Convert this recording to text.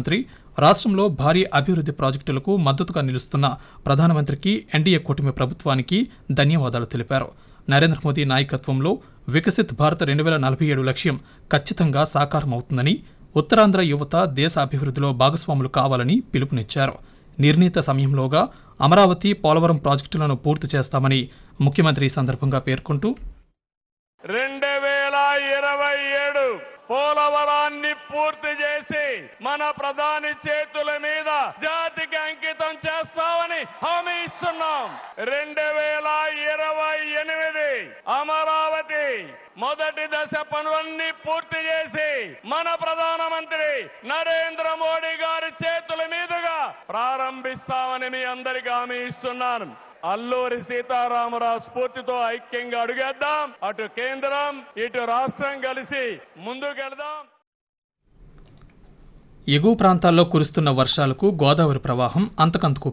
ముఖ్యమంత్రి రాష్ట్రంలో భారీ అభివృద్ధి ప్రాజెక్టులకు మద్దతుగా నిలుస్తున్న ప్రధానమంత్రికి ఎన్డీఏ కూటమి ప్రభుత్వానికి ధన్యవాదాలు తెలిపారు నరేంద్ర మోదీ నాయకత్వంలో వికసిత్ భారత్ రెండు వేల నలభై ఏడు లక్ష్యం ఖచ్చితంగా సాకారమవుతుందని ఉత్తరాంధ్ర యువత దేశ అభివృద్ధిలో భాగస్వాములు కావాలని పిలుపునిచ్చారు నిర్ణీత సమయంలోగా అమరావతి పోలవరం ప్రాజెక్టులను పూర్తి చేస్తామని ముఖ్యమంత్రి ఈ సందర్భంగా పేర్కొంటూ రెండు వేల ఇరవై ఏడు పోలవరాన్ని పూర్తి చేసి మన ప్రధాని చేతుల మీద జాతికి అంకితం చేస్తామని హామీ ఇస్తున్నాం రెండు వేల ఇరవై ఎనిమిది అమరావతి మొదటి దశ పనులన్నీ పూర్తి చేసి మన ప్రధానమంత్రి నరేంద్ర మోడీ గారి చేతుల మీదుగా ప్రారంభిస్తామని మీ అందరికీ హామీ ఇస్తున్నాను అల్లూరి సీతారామరాజు స్ఫూర్తితో ఐక్యంగా అడుగేద్దాం అటు కేంద్రం ఇటు రాష్ట్రం కలిసి ముందుకెళ్దాం ఎగువ ప్రాంతాల్లో కురుస్తున్న వర్షాలకు గోదావరి ప్రవాహం అంతకంతకు